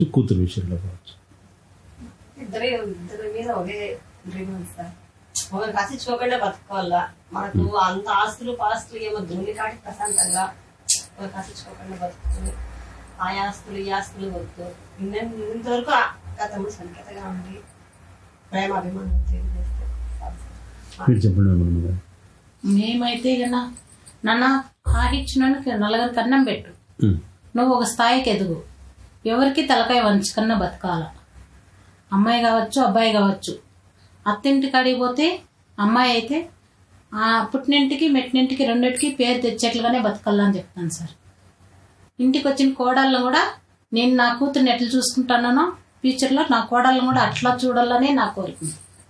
కూతురు విషయంలో కావచ్చు ఇద్దరే ఇద్దరి మీద ఒకే డ్రీమ్ ఉంది సార్ ఒకరు కసించుకోకుండా బతుకోవాలా మనకు అంత ఆస్తులు పాస్తులు ఏమో దున్ని కాటి ప్రశాంతంగా ఒకరు కసించుకోకుండా బతుకుతుంది ఆ ఆస్తులు ఈ ఆస్తులు వద్దు ఇన్న- ఇంతవరకు ఆ గతంలో సంకేతగా ఉండి ప్రేమ అభిమానం తెలియజేస్తే చాలు సార్. మీరు చెప్పండి మేమమ్మ గారు మేమైతే గన నాన్న ఆహిచ్చినానికి నలుగురికి అన్నం పెట్టు ఉమ్. నువ్వు ఒక స్థాయికి ఎదుగు ఎవరికి తలకాయ వంచుకన్నా బతకాల అమ్మాయి కావచ్చు అబ్బాయి కావచ్చు అత్తింటి కాడికి పోతే అమ్మాయి అయితే ఆ పుట్టినింటికి మెట్టినింటికి రెండింటికి పేరు తెచ్చేట్లుగానే బతకాలని చెప్తాను సార్ ఇంటికి వచ్చిన కోడళ్ళను కూడా నేను నా కూతుర్ని ఎట్లా చూసుకుంటానో ఫ్యూచర్లో నా కోడళ్ళను కూడా అట్లా చూడాలనే నా కోరిక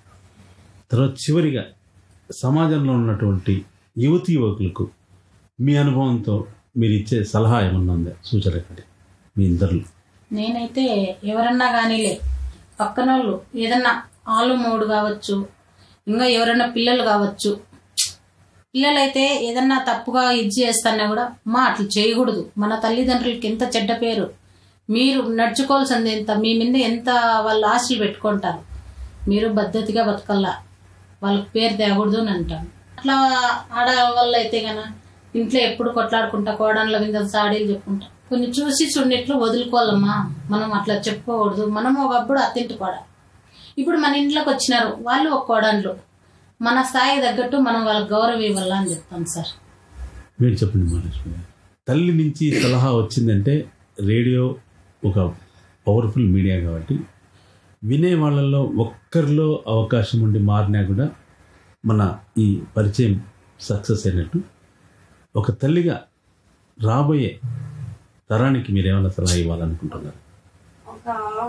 తర్వాత చివరిగా సమాజంలో ఉన్నటువంటి యువతి యువకులకు మీ అనుభవంతో మీరు ఇచ్చే సలహా ఏమన్నా ఉందా సూచన ఒకటి మీ ఇద్దరు నేనైతే ఎవరన్నా కానీలే పక్కన వాళ్ళు ఏదన్నా ఆలు మూడు కావచ్చు ఇంకా ఎవరైనా పిల్లలు కావచ్చు పిల్లలైతే ఏదన్నా తప్పుగా ఇది చేస్తానా కూడా మా అట్లా చేయకూడదు మన తల్లిదండ్రులకి ఎంత చెడ్డ పేరు మీరు నడుచుకోవాల్సింది ఎంత మీ మీద ఎంత వాళ్ళు ఆశలు పెట్టుకుంటారు మీరు పద్ధతిగా బతకల్లా వాళ్ళకి పేరు తేకూడదు అని అంటాను అట్లా ఆడవాళ్ళు అయితే గన ఇంట్లో ఎప్పుడు కొట్లాడుకుంటా కోడన్ల మీద సాడీలు చెప్పుకుంటా కొన్ని చూసి చూడనట్లు వదులుకోవాలమ్మా మనం అట్లా చెప్పుకోకూడదు మనం ఒకప్పుడు అత్తింటి కోడ ఇప్పుడు మన ఇంట్లోకి వచ్చినారు వాళ్ళు ఒక కోడన్లు మన స్థాయి తగ్గట్టు మనం వాళ్ళకి గౌరవం ఇవ్వాలా అని చెప్తాను సార్ మీరు చెప్పండి మహాలక్ష్మి గారు తల్లి నుంచి సలహా వచ్చిందంటే రేడియో ఒక పవర్ఫుల్ మీడియా కాబట్టి వినే వాళ్ళల్లో ఒక్కరిలో అవకాశం ఉండి మారినా కూడా మన ఈ పరిచయం సక్సెస్ అయినట్టు ఒక తల్లిగా రాబోయే తరానికి మీరు ఏమైనా సలహా ఇవ్వాలనుకుంటున్నారు ఒక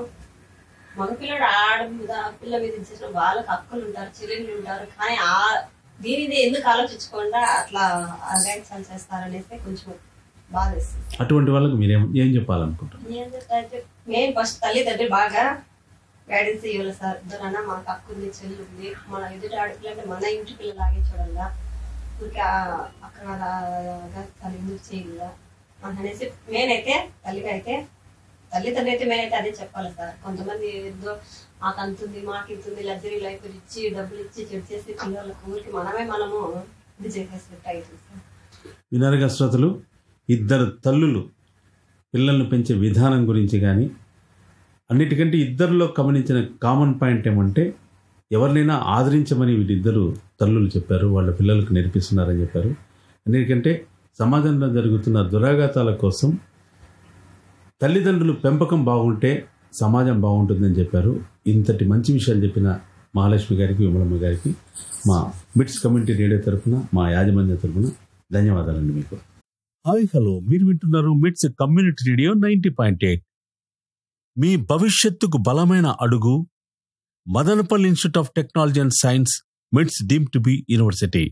మగపిల్లడు ఆడ మీద పిల్ల మీద ఇచ్చేసిన వాళ్ళకి హక్కులు ఉంటారు చెల్లెళ్ళు ఉంటారు కానీ ఆ దీనిది ఎందుకు ఆలోచించకుండా అట్లా అగాయిత్యాలు చేస్తారనేసి కొంచెం బాధ వేస్తుంది అటువంటి వాళ్ళకి మీరేం ఏం చెప్పాలనుకుంటున్నారు ఏం చెప్తారంటే మేము ఫస్ట్ తల్లిదండ్రి బాగా గైడెన్స్ ఇవ్వాలి సార్ ఇద్దరన్నా మనకు హక్కు ఉంది చెల్లి ఉంది మన ఎదుటి ఆడపిల్ల అంటే మన ఇంటి పిల్లలాగే చూడాలా ఊరికే ఆ- అక్కడ తల్లి ఎందుకు చేయగలరా అని అనేసి నేనైతే తల్లిగా అయితే తల్లిదండ్రి అయితే నేనైతే అదే చెప్పాలి సార్ కొంతమంది ఏదో మాకు అంతుంది మాకు ఇంతుంది లగ్జరీ లైఫ్ ఇచ్చి డబ్బులు ఇచ్చి చెడు చేసి పిల్లలకు ఊరికి మనమే మనము ఇది చేసేసినట్టు అవుతుంది సార్ వినరగా శ్రోతలు ఇద్దరు తల్లులు పిల్లల్ని పెంచే విధానం గురించి కానీ అన్నిటికంటే ఇద్దరిలో గమనించిన కామన్ పాయింట్ ఏమంటే ఎవరినైనా ఆదరించమని వీళ్ళిద్దరు తల్లులు చెప్పారు వాళ్ళ పిల్లలకు నేర్పిస్తున్నారని చెప్పారు ఎందుకంటే సమాజంలో జరుగుతున్న దురాఘాతాల కోసం తల్లిదండ్రులు పెంపకం బాగుంటే సమాజం బాగుంటుందని చెప్పారు ఇంతటి మంచి విషయాలు చెప్పిన మహాలక్ష్మి గారికి విమలమ్మ గారికి మా మిట్స్ కమ్యూనిటీ రేడియో తరఫున మా యాజమాన్య తరఫున ధన్యవాదాలండి మీకు హాయ్ హలో మీరు వింటున్నారు MITS community radio ninety point eight మీ భవిష్యత్తుకు బలమైన అడుగు Madanapalle institute of technology and science MITS deem to be university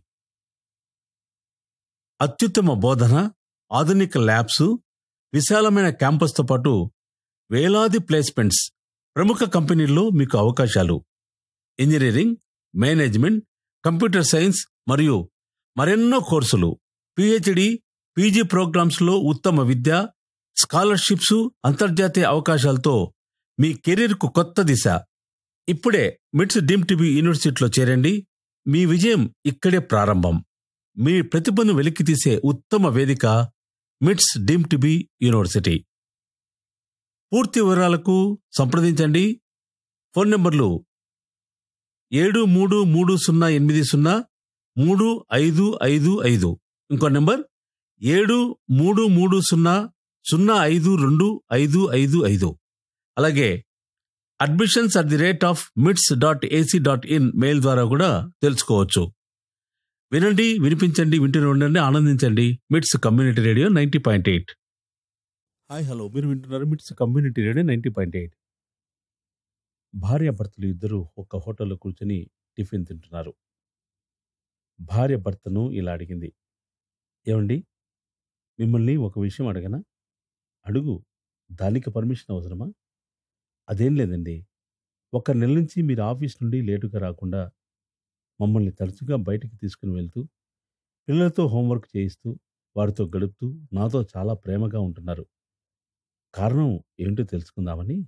అత్యుత్తమ బోధన ఆధునిక ల్యాబ్స్ విశాలమైన క్యాంపస్తో పాటు వేలాది ప్లేస్మెంట్స్ ప్రముఖ కంపెనీల్లో మీకు అవకాశాలు ఇంజనీరింగ్ మేనేజ్మెంట్ కంప్యూటర్ సైన్స్ మరియు మరెన్నో కోర్సులు పిహెచ్డి పీజీ ప్రోగ్రామ్స్లో ఉత్తమ విద్య స్కాలర్షిప్స్ అంతర్జాతీయ అవకాశాలతో మీ కెరీర్కు కొత్త దిశ ఇప్పుడే మిట్స్ డీమ్ టీవీ యూనివర్సిటీలో చేరండి మీ విజయం ఇక్కడే ప్రారంభం మీ ప్రతిభను వెలికితీసే ఉత్తమ వేదిక మిట్స్ డీమ్ టీవీ యూనివర్సిటీ పూర్తి వివరాలకు సంప్రదించండి ఫోన్ నంబర్లు ఏడు మూడు మూడు సున్నా ఎనిమిది సున్నా మూడు ఐదు ఐదు ఐదు ఇంకో నెంబర్ ఏడు మూడు మూడు సున్నా సున్నా ఐదు రెండు ఐదు ఐదు ఐదు అలాగే admissions at the rate of MITS dot AC dot in mail ద్వారా కూడా తెలుసుకోవచ్చు వినండి వినిపించండి వింటూనే ఉండండి ఆనందించండి MITS community radio ninety point eight hi hello మీరు వింటున్నారు MITS community radio ninety point eight భార్యాభర్తలు ఇద్దరు ఒక హోటల్లో కూర్చొని టిఫిన్ తింటున్నారు భార్య భర్తను ఇలా అడిగింది ఏమండి మిమ్మల్ని ఒక విషయం అడగనా అడుగు దానికి పర్మిషన్ అవసరమా అదేం లేదండి ఒక నెల నుంచి మీరు ఆఫీస్ నుండి లేటుగా రాకుండా మమ్మల్ని తరచుగా బయటికి తీసుకుని వెళ్తూ పిల్లలతో హోంవర్క్ చేయిస్తూ వారితో గడుపుతూ నాతో చాలా ప్రేమగా ఉంటున్నారు కారణం ఏంటో తెలుసుకుందామని